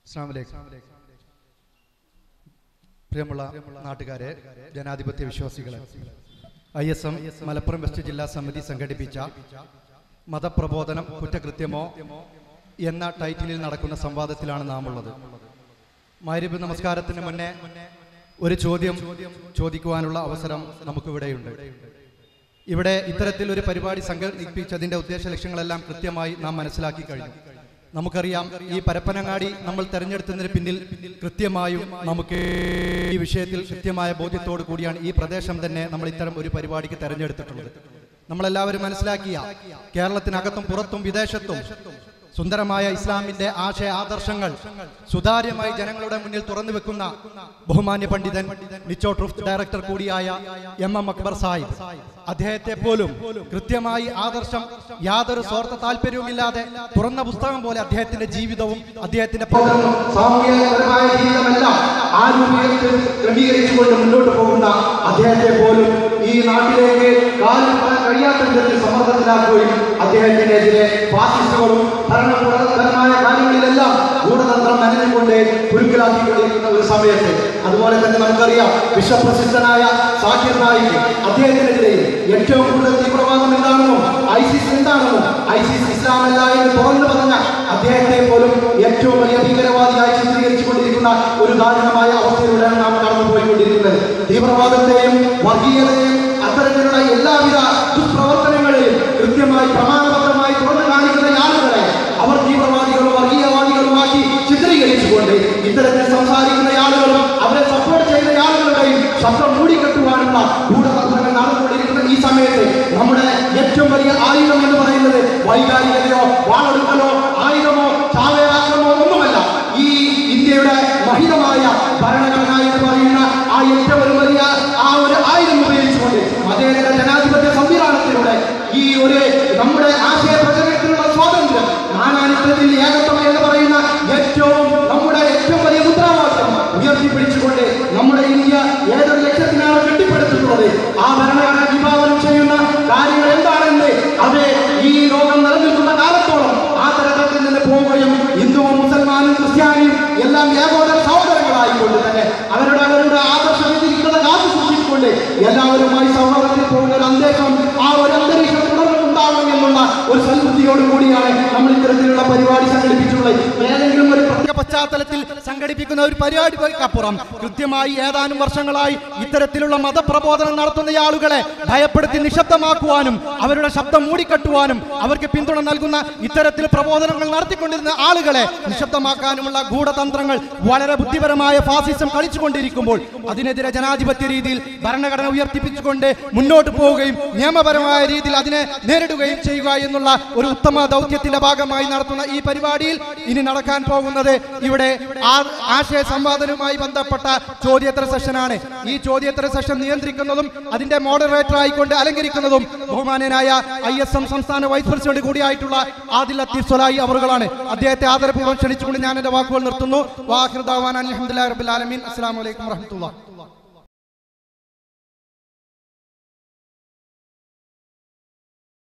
അസ്സാം വലൈക്കും പ്രിയമുള്ള നാട്ടുകാരെ ജനാധിപത്യ വിശ്വാസികളെ I S M Malappuram west ജില്ലാ സമിതി സംഘടിപ്പിച്ച മതപ്രബോധനം കുറ്റകൃത്യമോ എന്ന ടൈറ്റിലിൽ നടക്കുന്ന സംവാദത്തിലാണ് നാം ഉള്ളത് മാരിബ് നമസ്കാരത്തിന് മുന്നേ ഒരു ചോദ്യം ചോദിക്കുവാനുള്ള അവസരം നമുക്കിവിടെയുണ്ട് ഇവിടെ ഇത്തരത്തിൽ ഒരു പരിപാടി സംഘടിപ്പിച്ചതിന്റെ ഉദ്ദേശ ലക്ഷ്യങ്ങളെല്ലാം കൃത്യമായി നാം മനസ്സിലാക്കി കഴിഞ്ഞു നമുക്കറിയാം ഈ പരപ്പനങ്ങാടി നമ്മൾ തെരഞ്ഞെടുത്തതിന് പിന്നിൽ കൃത്യമായും നമുക്ക് ഈ വിഷയത്തിൽ കൃത്യമായ ബോധ്യത്തോടു കൂടിയാണ് ഈ പ്രദേശം തന്നെ നമ്മൾ ഇത്തരം ഒരു പരിപാടിക്ക് തെരഞ്ഞെടുത്തിട്ടുള്ളത് നമ്മളെല്ലാവരും മനസ്സിലാക്കിയ കേരളത്തിനകത്തും പുറത്തും വിദേശത്തും സുന്ദരമായ ഇസ്ലാമിന്റെ ആശയ ആദർശങ്ങൾ സുതാര്യമായി ജനങ്ങളുടെ മുന്നിൽ തുറന്നു വെക്കുന്ന ബഹുമാന്യ പണ്ഡിതൻ നിച്ചോ ട്രൂഫ് ഡയറക്ടർ കൂടിയായ എം എം അക്ബർ സാഹിബ് അദ്ദേഹത്തെ പോലും കൃത്യമായി ആദർശം യാതൊരു സ്വാർത്ഥ താല്പര്യവുമില്ലാതെ തുറന്ന പുസ്തകം പോലെ അദ്ദേഹത്തിന്റെ ജീവിതവും അദ്ദേഹത്തിന്റെ ബോധവും സാമൂഹികപരമായ ജീവിതമെല്ലാം ആ രൂപീകരിച്ച് ക്രമീകരിച്ചുകൊണ്ട് മുന്നോട്ട് പോകുന്ന അദ്ദേഹത്തെ പോലും ഈ നാട്ടിലേക്ക് കാലിടാൻ കഴിയാത്ത വിധത്തിൽ സമ്മർദ്ദത്തിലാക്കുകയും അദ്ദേഹത്തിനെതിരെ ഫാസിസ്റ്റുകളും ഭരണകൂടപരമായ കാര്യങ്ങളിലെല്ലാം ഗൂഢതന്ത്രം നനഞ്ഞുകൊണ്ട് കുരുക്കിലാക്കിക്കൊണ്ടിരിക്കുന്ന ഒരു സമയത്ത് അതുപോലെ തന്നെ നമുക്കറിയാം വിശ്വപ്രസിദ്ധനായ സാക്കിർ നായിക് അദ്ദേഹത്തിനെതിരെ ഏറ്റവും കൂടുതൽ തീവ്രവാദം എന്താണെന്നും ഐസിസ് എന്താണെന്നും ഐസിസ് ഇസ്ലാമല്ല എന്ന് തുറന്നു പറഞ്ഞ അദ്ദേഹത്തെ പോലും ഏറ്റവും വലിയ ഭീകരവാദിയായി ചിത്രീകരിച്ചുകൊണ്ടിരിക്കുന്ന ഒരു ദാരുണമായ അവസ്ഥയിലൂടെയാണ് നാം കടന്നുപോയിക്കൊണ്ടിരിക്കുന്നത് തീവ്രവാദത്തെയും വർഗീയതയെയും അത്തരത്തിലുള്ള എല്ലാവിധ ദുഷ്പ്രവർത്തനങ്ങളെയും കൃത്യമായി പ്രമാണബദ്ധമായി തുറന്നു കാണിക്കുന്ന ആളുകളെ അവർ തീവ്രവാദികളും വർഗീയവാദികളുമാക്കി ചിത്രീകരിച്ചുകൊണ്ട് ഇത്തരത്തിൽ സംസാരിക്കുന്ന ആളുകളും അവരെ സപ്പോർട്ട് ചെയ്യുന്ന ആളുകളുടെയും ശബ്ദം മൂടിക്കെട്ടുവാനുള്ള ഗൂഢതന്ത്രങ്ങൾ നടന്നുകൊണ്ടിരിക്കുന്ന ഈ സമയത്ത് നമ്മുടെ ഏറ്റവും വലിയ ആയുധം എന്ന് പറയുന്നത് വൈകാരികതയോ വാളെടുക്കലോ ആയുധമോ ചാവേറാക്രമോ ഒന്നുമല്ല ഈ ഇന്ത്യയുടെ മഹിതമായ ഭരണഘടന എന്ന് പറയുന്ന ആ ഏറ്റവും ഒരു വലിയ ആ ഒരു ആയുധം ഉപയോഗിച്ചുകൊണ്ട് മതേതര ജനാധിപത്യ സംവിധാനത്തിലൂടെ ഈ ഒരു നമ്മുടെ ആശയ പ്രചരണത്തിനുള്ള സ്വാതന്ത്ര്യം നാനാനിത്യത്തിൽ ഏകത്വം എന്ന് പറയുന്ന ഏറ്റവും നമ്മുടെ ഏറ്റവും വലിയ മുദ്രാവാക്യം ഉയർത്തിപ്പിടിച്ചുകൊണ്ട് നമ്മുടെ ഇന്ത്യ ഏതൊരു ലക്ഷ്യത്തിനാണ് കെട്ടിപ്പടുത്തിട്ടുള്ളത് ആ ഭരണഘടന വിഭാവനം ചെയ്യുന്ന കാര്യങ്ങൾ എന്താണെന്ന് അത് ഈ ലോകം നിലനിൽക്കുന്ന കാലത്തോളം ആ തരത്തിൽ നിന്ന് പോവുകയും ഹിന്ദുവും മുസൽമാനും ക്രിസ്ത്യാനിയും എല്ലാം ഏകോദര സഹോദരങ്ങളായിക്കൊണ്ട് തന്നെ അവരുടെ അവരുടെ ആദർശ വ്യതിരിക്തത കാത്തു സൂക്ഷിച്ചുകൊണ്ട് എല്ലാവരുമായി സൗഹൃദത്തിൽ പോകുന്ന ഒരു അന്തരീക്ഷം ആ ഒരു അന്തരീക്ഷം തുടർന്ന് ഉണ്ടാവണം എന്നുള്ള ഒരു സൽബുദ്ധിയോട് കൂടിയാണ് നമ്മൾ ഇത്തരത്തിലുള്ള പരിപാടി സംഘടിപ്പിച്ചിട്ടുള്ളത് ഏതെങ്കിലും ഒരു പ്രത്യേക പശ്ചാത്തലത്തിൽ സംഘടിപ്പിക്കുന്ന ഒരു പരിപാടിക്കപ്പുറം കൃത്യമായി ഏതാനും വർഷങ്ങളായി ഇത്തരത്തിലുള്ള മതപ്രബോധനം നടത്തുന്ന ആളുകളെ ഭയപ്പെടുത്തി നിശബ്ദമാക്കുവാനും അവരുടെ ശബ്ദം മൂടിക്കെട്ടുവാനും അവർക്ക് പിന്തുണ നൽകുന്ന ഇത്തരത്തിൽ പ്രബോധനങ്ങൾ നടത്തിക്കൊണ്ടിരുന്ന ആളുകളെ നിശബ്ദമാക്കാനുമുള്ള ഗൂഢതന്ത്രങ്ങൾ വളരെ ബുദ്ധിപരമായ ഫാസിസം കളിച്ചുകൊണ്ടിരിക്കുമ്പോൾ അതിനെതിരെ ജനാധിപത്യ രീതിയിൽ ഭരണഘടന ഉയർത്തിപ്പിച്ചുകൊണ്ട് മുന്നോട്ട് പോവുകയും നിയമപരമായ രീതിയിൽ അതിനെ നേരിടുകയും ചെയ്യുക എന്നുള്ള ഒരു ഉത്തമ ദൗത്യത്തിന്റെ ഭാഗമായി നടത്തുന്ന ഈ പരിപാടിയിൽ ഇനി നടക്കാൻ പോകുന്നത് ഇവിടെ ആ- ആശയ സംവാദനവുമായി ബന്ധപ്പെട്ട ചോദ്യോത്തര സെഷനാണ് ഈ ചോദ്യോത്തര സെഷൻ നിയന്ത്രിക്കുന്നതും അതിന്റെ മോഡറേറ്റർ ആയിക്കൊണ്ട് അലങ്കരിക്കുന്നതും ബഹുമാന്യനായ ഐ എസ് എം സംസ്ഥാന വൈസ് പ്രസിഡന്റ് കൂടിയായിട്ടുള്ള ആദിൽ ലത്തീഫ് സൊലായി അവറുകളാണ് അദ്ദേഹത്തെ ആദരപൂർവ്വം ക്ഷണിച്ചുകൊണ്ട് ഞാൻ എന്റെ വാക്കുകൾ നിർത്തുന്നു വാഹിർദാവാൻ അലഹമുല്ലാ റബുൽ ആലമീൻ അസ്സാം വലൈക്കും വറഹമത്തുള്ള